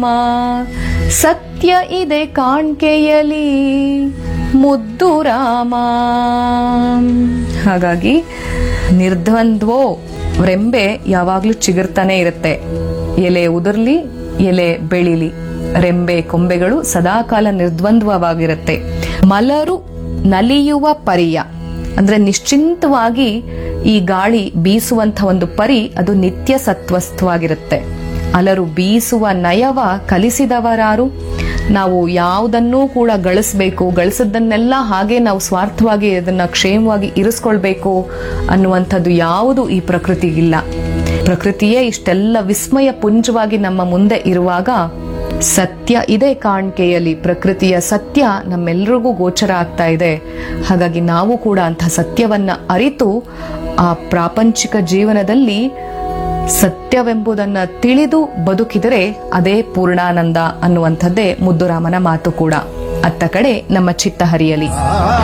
ಮಾ ಸತ್ಯ ಇದೆ ಕಾಣ್ಕೆಯಲಿ ಮುದ್ದು ರಾಮ ಹಾಗಾಗಿ ನಿರ್ದ್ವಂದ್ವೋ ರೆಂಬೆ ಯಾವಾಗ್ಲೂ ಚಿಗುರ್ತಾನೆ ಇರುತ್ತೆ ಎಲೆ ಉದುರ್ಲಿ ಎಲೆ ಬೆಳಿಲಿ ರೆಂಬೆ ಕೊಂಬೆಗಳು ಸದಾಕಾಲ ನಿರ್ದ್ವಂದ್ವವಾಗಿರುತ್ತೆ ಮಲರು ನಲಿಯುವ ಪರಿಯ ಅಂದ್ರೆ ನಿಶ್ಚಿಂತವಾಗಿ ಈ ಗಾಳಿ ಬೀಸುವಂತ ಒಂದು ಪರಿ ಅದು ನಿತ್ಯ ಸತ್ವಸ್ಥವಾಗಿರುತ್ತೆ ಅಲರು ಬೀಸುವ ನಯವ ಕಲಿಸಿದವರಾರು ನಾವು ಯಾವುದನ್ನೂ ಕೂಡ ಗಳಿಸ್ಬೇಕು ಗಳಿಸದ್ದನ್ನೆಲ್ಲ ಹಾಗೆ ನಾವು ಸ್ವಾರ್ಥವಾಗಿ ಅದನ್ನ ಕ್ಷೇಮವಾಗಿ ಇರಿಸ್ಕೊಳ್ಬೇಕು ಅನ್ನುವಂಥದ್ದು ಯಾವುದು ಈ ಪ್ರಕೃತಿಗಿಲ್ಲ ಪ್ರಕೃತಿಯೇ ಇಷ್ಟೆಲ್ಲ ವಿಸ್ಮಯ ಪುಂಜವಾಗಿ ನಮ್ಮ ಮುಂದೆ ಇರುವಾಗ ಸತ್ಯ ಇದೆ ಕಾಣ್ಕೆಯಲ್ಲಿ ಪ್ರಕೃತಿಯ ಸತ್ಯ ನಮ್ಮೆಲ್ಲರಿಗೂ ಗೋಚರ ಆಗ್ತಾ ಇದೆ ಹಾಗಾಗಿ ನಾವು ಕೂಡ ಅಂಥ ಸತ್ಯವನ್ನ ಅರಿತು ಆ ಪ್ರಾಪಂಚಿಕ ಜೀವನದಲ್ಲಿ ಸತ್ಯವೆಂಬುದನ್ನ ತಿಳಿದು ಬದುಕಿದರೆ ಅದೇ ಪೂರ್ಣಾನಂದ ಅನ್ನುವಂಥದ್ದೇ ಮುದ್ದುರಾಮನ ಮಾತು ಕೂಡ ಅತ್ತ ಕಡೆ ನಮ್ಮ ಚಿತ್ತ ಹರಿಯಲಿ